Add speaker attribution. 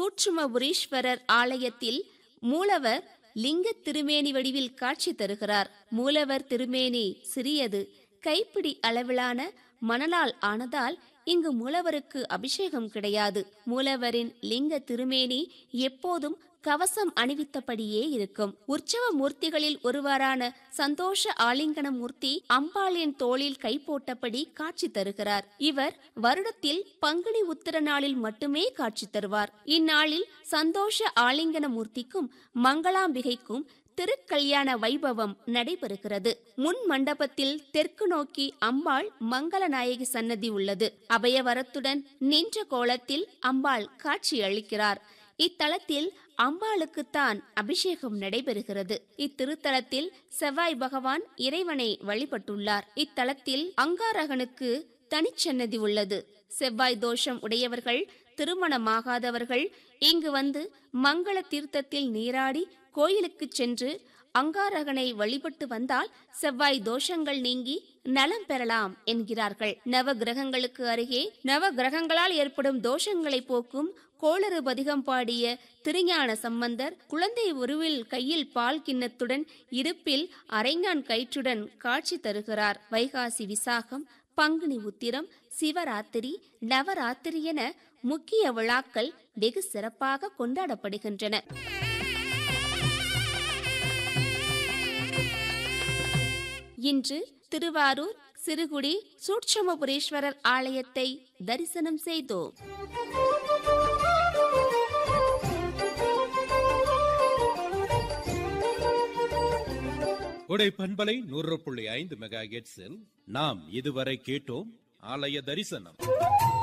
Speaker 1: சூட்சுமபுரீஸ்வரர் ஆலயத்தில் மூலவர் லிங்க திருமேனி வடிவில் காட்சி தருகிறார் மூலவர் திருமேனி சிறியது கைப்பிடி அளவிலான மணலால் ஆனதால் இங்கு மூலவருக்கு அபிஷேகம் கிடையாது மூலவரின் லிங்க திருமேனி எப்போதும் கவசம் அணிவித்தபடியே இருக்கும் உற்சவ மூர்த்திகளில் ஒருவரான சந்தோஷ ஆலிங்கன மூர்த்தி அம்பாளின் தோளில் கை போட்டபடி காட்சி தருகிறார் இவர் வருடத்தில் பங்குனி உத்திர நாளில் மட்டுமே காட்சி தருவார் இந்நாளில் சந்தோஷ ஆலிங்கன மூர்த்திக்கும் மங்களாம்பிகைக்கும் திருக்கல்யாண வைபவம் நடைபெறுகிறது முன் மண்டபத்தில் தெற்கு நோக்கி அம்பாள் மங்களநாயகி சன்னதி உள்ளது அபயவரத்துடன் நின்ற கோலத்தில் அம்பாள் காட்சி அளிக்கிறார் இத்தலத்தில் அம்பாளுக்குத்தான் அபிஷேகம் நடைபெறுகிறது இத்திருத்தலத்தில் செவ்வாய் பகவான் இறைவனை வழிபட்டுள்ளார் இத்தலத்தில் அங்காரகனுக்கு தனிச்சன்னதி உள்ளது செவ்வாய் தோஷம் உடையவர்கள் திருமணமாகாதவர்கள் இங்கு வந்து மங்கள தீர்த்தத்தில் நீராடி கோயிலுக்கு சென்று அங்காரகனை வழிபட்டு வந்தால் செவ்வாய் தோஷங்கள் நீங்கி நலம் பெறலாம் என்கிறார்கள் நவ கிரகங்களுக்கு அருகே நவ கிரகங்களால் ஏற்படும் தோஷங்களை போக்கும் கோளறு பதிகம் பாடிய திருஞான சம்பந்தர் குழந்தை உருவில் கையில் பால் கிண்ணத்துடன் இடுப்பில் அரைஞான் கயிற்றுடன் காட்சி தருகிறார் வைகாசி விசாகம் பங்குனி உத்திரம் சிவராத்திரி நவராத்திரி என முக்கிய விழாக்கள் வெகு சிறப்பாக கொண்டாடப்படுகின்றன இன்று திருவாரூர் சிறுகுடி சூட்சமபுரீஸ்வரர் ஆலயத்தை தரிசனம் செய்தோம்
Speaker 2: கொடை பண்பலை நூறு புள்ளி ஐந்து மெகா நாம் இதுவரை கேட்டோம் ஆலய தரிசனம்